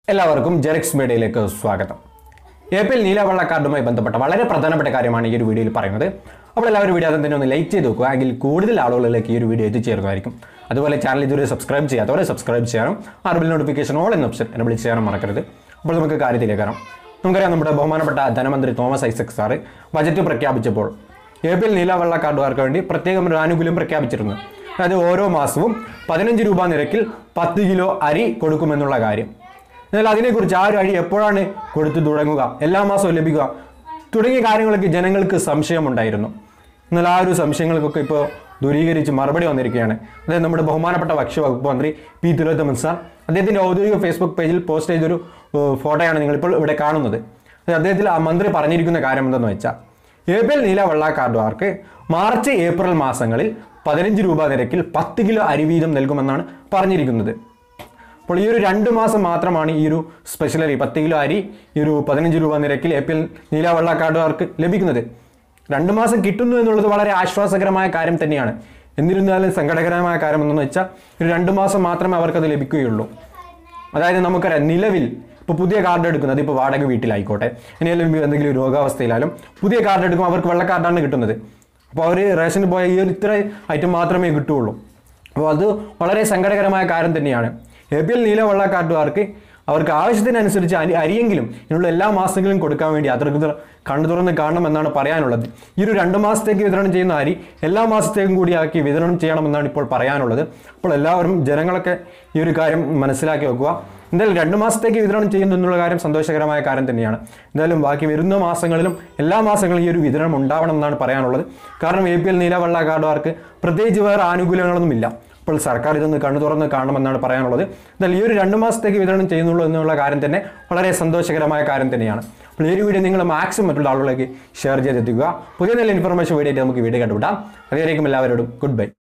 എല്ലാവർക്കും ജെറിക്സ് മീഡിയയിലേക്ക് സ്വാഗതം എ പി എൽ നീലവെള്ള കാർഡുമായി ബന്ധപ്പെട്ട വളരെ പ്രധാനപ്പെട്ട കാര്യമാണ് ഈ ഒരു വീഡിയോയിൽ പറയുന്നത് അപ്പോൾ എല്ലാവരും വീഡിയോ അതും തന്നെ ഒന്ന് ലൈക്ക് ചെയ്ത് നോക്കുക എങ്കിൽ കൂടുതൽ ആളുകളിലേക്ക് ഈ ഒരു വീഡിയോ എത്തിച്ചേരുന്നതായിരിക്കും അതുപോലെ ചാനൽ ഇതുവരെ സബ്സ്ക്രൈബ് ചെയ്യാത്തവരെ സബ്സ്ക്രൈബ് ചെയ്യാനും ആർബിൽ നോട്ടിഫിക്കേഷൻ ഓൾ എന്ന ഓപ്ഷൻ എന്നെ വിളിച്ച് ചെയ്യാനും മറക്കരുത് അപ്പോൾ നമുക്ക് കാര്യത്തിലേക്ക് കയറാം നമുക്കറിയാം നമ്മുടെ ബഹുമാനപ്പെട്ട ധനമന്ത്രി തോമസ് ഐസക് സാറ് ബജറ്റ് പ്രഖ്യാപിച്ചപ്പോൾ എ പി എൽ നീലവെള്ള കാർഡുകാർക്ക് വേണ്ടി പ്രത്യേകം ഒരു ആനുകൂല്യം പ്രഖ്യാപിച്ചിരുന്നു അതായത് ഓരോ മാസവും പതിനഞ്ച് രൂപ നിരക്കിൽ പത്ത് കിലോ അരി കൊടുക്കുമെന്നുള്ള കാര്യം എന്നാൽ അതിനെക്കുറിച്ച് ആ ഒരു അരി എപ്പോഴാണ് കൊടുത്തു തുടങ്ങുക എല്ലാ മാസവും ലഭിക്കുക തുടങ്ങിയ കാര്യങ്ങളൊക്കെ ജനങ്ങൾക്ക് സംശയമുണ്ടായിരുന്നു എന്നാൽ ആ ഒരു സംശയങ്ങൾക്കൊക്കെ ഇപ്പോൾ ദൂരീകരിച്ച് മറുപടി വന്നിരിക്കുകയാണ് അതായത് നമ്മുടെ ബഹുമാനപ്പെട്ട ഭക്ഷ്യവകുപ്പ് മന്ത്രി പി തിരുവത്തമൻ സാർ അദ്ദേഹത്തിൻ്റെ ഔദ്യോഗിക ഫേസ്ബുക്ക് പേജിൽ പോസ്റ്റ് ചെയ്തൊരു ഏഹ്, ഫോട്ടോയാണ് നിങ്ങളിപ്പോൾ ഇവിടെ കാണുന്നത് അതായത് അദ്ദേഹത്തിൽ ആ മന്ത്രി പറഞ്ഞിരിക്കുന്ന കാര്യം എന്തെന്ന് വെച്ചാൽ ഏപ്രിൽ നീല വെള്ള കാർഡുകാർക്ക് മാർച്ച് ഏപ്രിൽ മാസങ്ങളിൽ പതിനഞ്ച് രൂപ നിരക്കിൽ പത്ത് കിലോ അരി വീതം നൽകുമെന്നാണ് പറഞ്ഞിരിക്കുന്നത് അപ്പോൾ ഈ ഒരു രണ്ട് മാസം മാത്രമാണ് ഈ ഒരു സ്പെഷ്യൽ അരി പത്ത് കിലോ അരി ഈ ഒരു പതിനഞ്ച് രൂപ നിരക്കിൽ ഏപ്രിൽ നീല വെള്ള കാർഡുകാർക്ക് ലഭിക്കുന്നത് രണ്ട് മാസം കിട്ടുന്നു എന്നുള്ളത് വളരെ ആശ്വാസകരമായ കാര്യം തന്നെയാണ് എന്നിരുന്നാലും സങ്കടകരമായ കാര്യം എന്തെന്ന് വെച്ചാൽ ഒരു രണ്ട് മാസം മാത്രമേ അവർക്കത് ലഭിക്കുകയുള്ളൂ അതായത് നമുക്കറിയാം നിലവിൽ ഇപ്പോൾ പുതിയ കാർഡ് എടുക്കുന്നത് ഇപ്പോൾ വാടക വീട്ടിലായിക്കോട്ടെ ഇനി അല്ലെങ്കിൽ എന്തെങ്കിലും രോഗാവസ്ഥയിലായാലും പുതിയ കാർഡ് എടുക്കുമ്പോൾ അവർക്ക് വെള്ള കാർഡാണ് കിട്ടുന്നത് അപ്പോൾ അവർ റേഷന് പോയ ഈ ഒരു ഇത്ര ഐറ്റം മാത്രമേ കിട്ടുകയുള്ളൂ അപ്പോൾ അത് വളരെ സങ്കടകരമായ കാര്യം തന്നെയാണ് എ പി എൽ നീല വെള്ള കാർഡുകാർക്ക് അവർക്ക് ആവശ്യത്തിനനുസരിച്ച് അരി അരിയെങ്കിലും ഇതിനുള്ള എല്ലാ മാസങ്ങളിലും കൊടുക്കാൻ വേണ്ടി അധികൃതർ കണ്ണു തുറന്ന് കാണണമെന്നാണ് പറയാനുള്ളത് ഈ ഒരു രണ്ട് മാസത്തേക്ക് വിതരണം ചെയ്യുന്ന അരി എല്ലാ മാസത്തേക്കും കൂടി ആക്കി വിതരണം ചെയ്യണമെന്നാണ് ഇപ്പോൾ പറയാനുള്ളത് അപ്പോൾ എല്ലാവരും ജനങ്ങളൊക്കെ ഈ ഒരു കാര്യം മനസ്സിലാക്കി വെക്കുക എന്തായാലും രണ്ട് മാസത്തേക്ക് വിതരണം ചെയ്യുന്നു എന്നുള്ള കാര്യം സന്തോഷകരമായ കാര്യം തന്നെയാണ് എന്തായാലും ബാക്കി വരുന്ന മാസങ്ങളിലും എല്ലാ മാസങ്ങളിലും ഈ ഒരു വിതരണം ഉണ്ടാവണം എന്നാണ് പറയാനുള്ളത് കാരണം എ പി എൽ നീലവെള്ള കാർഡുകാർക്ക് പ്രത്യേകിച്ച് വേറെ ആനുകൂല്യങ്ങളൊന്നുമില്ല അപ്പോൾ സർക്കാർ ഇതൊന്ന് കണ്ണു തുറന്ന് കാണണമെന്നാണ് പറയാനുള്ളത് എന്നാൽ ഈ ഒരു രണ്ട് മാസത്തേക്ക് വിതരണം ചെയ്യുന്നുള്ളൂ എന്നുള്ള കാര്യം തന്നെ വളരെ സന്തോഷകരമായ കാര്യം തന്നെയാണ് അപ്പോൾ ഈ ഒരു വീഡിയോ നിങ്ങൾ മാക്സിമം മറ്റുള്ള ആളുകളിലേക്ക് ഷെയർ ചെയ്തെത്തിക്കുക പുതിയ നല്ല ഇൻഫർമേഷൻ വീഡിയോ ആയിട്ട് നമുക്ക് വീഡിയോ കണ്ടുവിടാം അതുവരേക്കും എല്ലാവരോടും ഗുഡ് ബൈ